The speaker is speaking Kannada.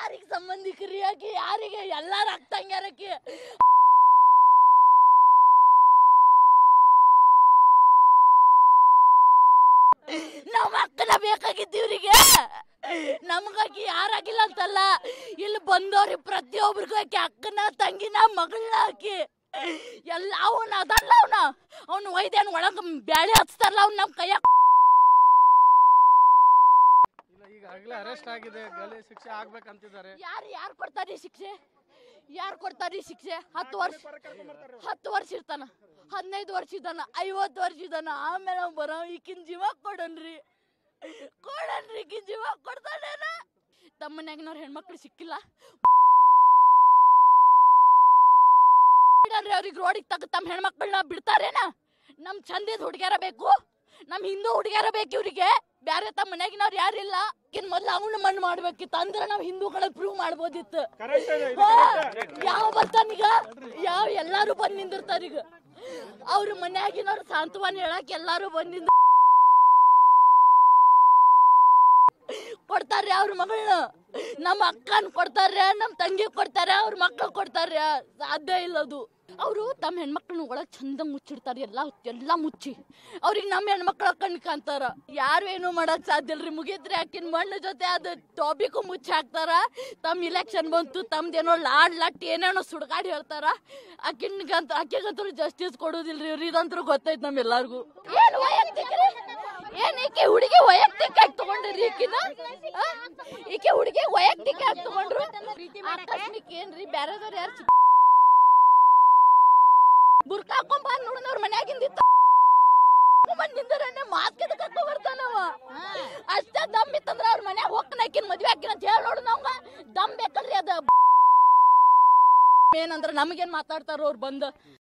ಯಾರಿಗೆ ಸಂಬಂಧಿಕರಿ ಆಕಿ ಯಾರಿಗೆ ಎಲ್ಲಾರ ಆಗ್ತಂಗ್ಯಾರಕಿ ನಮ್ಮ ಅಕ್ಕನ ಬೇಕಾಗಿತ್ತು ಇವ್ರಿಗೆ ನಮಗಾಕಿ ಯಾರಾಗಿಲ್ಲ ಅಂತಲ್ಲ ಇಲ್ಲಿ ಬಂದವ್ರಿಗೆ ಪ್ರತಿಯೊಬ್ರಿಗೂ ಆಕಿ ಅಕ್ಕನ ತಂಗಿನ ಮಗಳನ್ನ ಹಾಕಿ ಎಲ್ಲ ಅವನ ಅದಲ್ಲ ಅವನ ಅವ್ನು ಒಯ್ದೇನು ಒಳಗ ಬ್ಯಾಳೆ ಹಚ್ತಾರಲ್ಲ ಅವ್ನು ನಮ್ಮ ಕೈಯಾಗ ಇಲ್ಲ ಈಗಾಗಲೇ ಅರೆಸ್ಟ್ ಆಗಿದೆ ಗಲಿ ಶಿಕ್ಷೆ ಆಗ್ಬೇಕಂತಿದ್ದಾರೆ ಯಾರು ಯಾರು ಕೊಡ್ತಾರಿ ಶಿಕ್ಷೆ ಯಾರು ಕೊಡ್ತಾರಿ ಶಿಕ್ಷೆ ಹತ್ತು ವರ್ಷ ಹತ್ತು ವರ್ಷ ಇರ್ತಾನ ಹದಿನೈದು ವರ್ಷ ಇದ್ದಾನ ಐವತ್ತು ವರ್ಷ ಇದ್ದಾನ ಆಮೇಲೆ ಅವ್ನು ಬರೋ ಈಕಿನ ಜೀವ ಕೊಡನ್ರಿ ಕೊಡನ್ರಿ ಈಕಿನ ಜೀವ ಕೊಡ್ತಾನೇನ ತಮ್ಮ ಮನ್ಯಾಗಿನವ್ರ ಹೆಣ್ಮಕ್ಳು ಸಿಕ್ಕಿಲ್ಲ ಬಿಡಲ್ರಿ ಅವ್ರಿಗೆ ರೋಡಿಗೆ ತಗ ತಮ್ಮ ಹೆಣ್ಮಕ್ಳನ್ನ ಬಿಡ್ತಾರೇನ ನಮ್ ಚಂದಿದ್ ಹುಡುಗ್ಯಾರ ಬೇಕು ನಮ್ ಹಿಂದೂ ಹುಡುಗ್ಯಾರ ಬೇಕು ಇವ್ರಿಗೆ ಬ್ಯಾರೆ ತಮ್ಮ ಮನ್ಯಾಗಿನವ್ರು ಯಾರಿಲ್ಲ ಇನ್ ಮೊದ್ಲು ಅವನು ಮಣ್ಣು ಮಾಡ್ಬೇಕಿತ್ತು ಅಂದ್ರೆ ನಾವ್ ಹಿಂದೂಗಳ ಪ್ರೂವ್ ಮಾಡ್ಬೋದಿತ್ತು ಹಾ, ಯಾವ ಬರ್ತಾನೀಗ ಯಾವ ಎಲ್ಲಾರು ಬಂದ್ ನಿಂದಿರ್ತಾರ ಈಗ ಅವ್ರ ಮನ್ಯಾಗಿನವ್ರು ಸಾಂತ್ವನ ಹೇಳಕ್ ಎಲ್ಲಾರು ಬಂದ್ ನಿಂದ ಕೊಡ್ತಾರ್ರಿ ಅವ್ರ ಮಗಳನ್ನ ನಮ್ಮ ಅಕ್ಕನ್ ಕೊಡ್ತಾರ್ರಿ ನಮ್ಮ ತಂಗಿ ಕೊಡ್ತಾರೆ ಅವ್ರ ಮಕ್ಳು ಕೊಡ್ತಾರ್ರಿ ಸಾಧ್ಯ ಇಲ್ಲ ಅದು ಅವರು ತಮ್ಮ ಹೆಣ್ಮಕ್ಳನ್ನ ಒಳಗ್ ಚಂದ ಮುಚ್ಚಿಡ್ತಾರೆ ಎಲ್ಲ ಎಲ್ಲ ಮುಚ್ಚಿ ಅವ್ರಿಗೆ ನಮ್ಮ ಹೆಣ್ಮಕ್ಳ ಕಣ್ ಕಾಣ್ತಾರ ಯಾರು ಏನು ಮಾಡಕ್ ಸಾಧ್ಯ ಇಲ್ರಿ ಮುಗಿತ್ರಿ ಆಕಿನ ಮಣ್ಣು ಜೊತೆ ಅದು ಟಾಪಿಕ್ ಮುಚ್ಚಿ ಹಾಕ್ತಾರ ತಮ್ಮ ಇಲೆಕ್ಷನ್ ಬಂತು ತಮ್ದೇನೋ ಲಾಡ್ ಲಟ್ ಏನೇನೋ ಸುಡ್ಗಾಡಿ ಹೇಳ್ತಾರ ಆಕಿನ್ಗಂತ ಆಕಿಗಂತೂ ಜಸ್ಟಿಸ್ ಕೊಡೋದಿಲ್ರಿ ಇವ್ರು ಇದಂತೂ ಗೊತ್ತೈತ್ ನಮ್ಮೆಲ್ಲರಿಗೂ ಏನ್ ವೈಯಕ್ತಿಕ ರೀ? ಏನ್ ಈಕೆ ಹುಡುಗಿ ವೈಯಕ್ತಿಕ ಆಗಿ ತಗೊಂಡ್ರಿ ಈಕಿನ ಆ? ಈಕೆ ಹುಡುಗಿ ವೈಯಕ್ತಿಕ ಆಗಿ ತಗೊಂಡ್ರು ಆಕಸ್ಮಿಕ ಏನ್ರಿ ಬ್ಯಾರೆದವ್ರು ಯಾರು ಬುರ್ಕ ಹಾಕೊಂಡ್ ಬಂದ್ ನೋಡಿನ ಅವ್ರ ಮನ್ಯಾಗಿಂದಿತ್ತ ಬಂದ್ ನಿಂದರನೆ ಮಾತ್ ಕದ ಕರ್ಕೊಂಡ್ ಬರ್ತಾನವ ಅಷ್ಟ ದಮ್ ಇತ್ತಂದ್ರ ಅವ್ರ ಮನ್ಯಾಗ ಹೋಗ್ತಾನ ಆಕಿನ ಮದ್ವೆ ಆಕಿನ ಅಂತ ಹೇಳಿ ನೋಡು ನಾವ್ಗ ದಮ್ ಬೇಕಲ್ರಿ ಅದ ಏನಂದ್ರ ನಮಗೇನ್ ಮಾತಾಡ್ತಾರ ಅವ್ರು ಬಂದ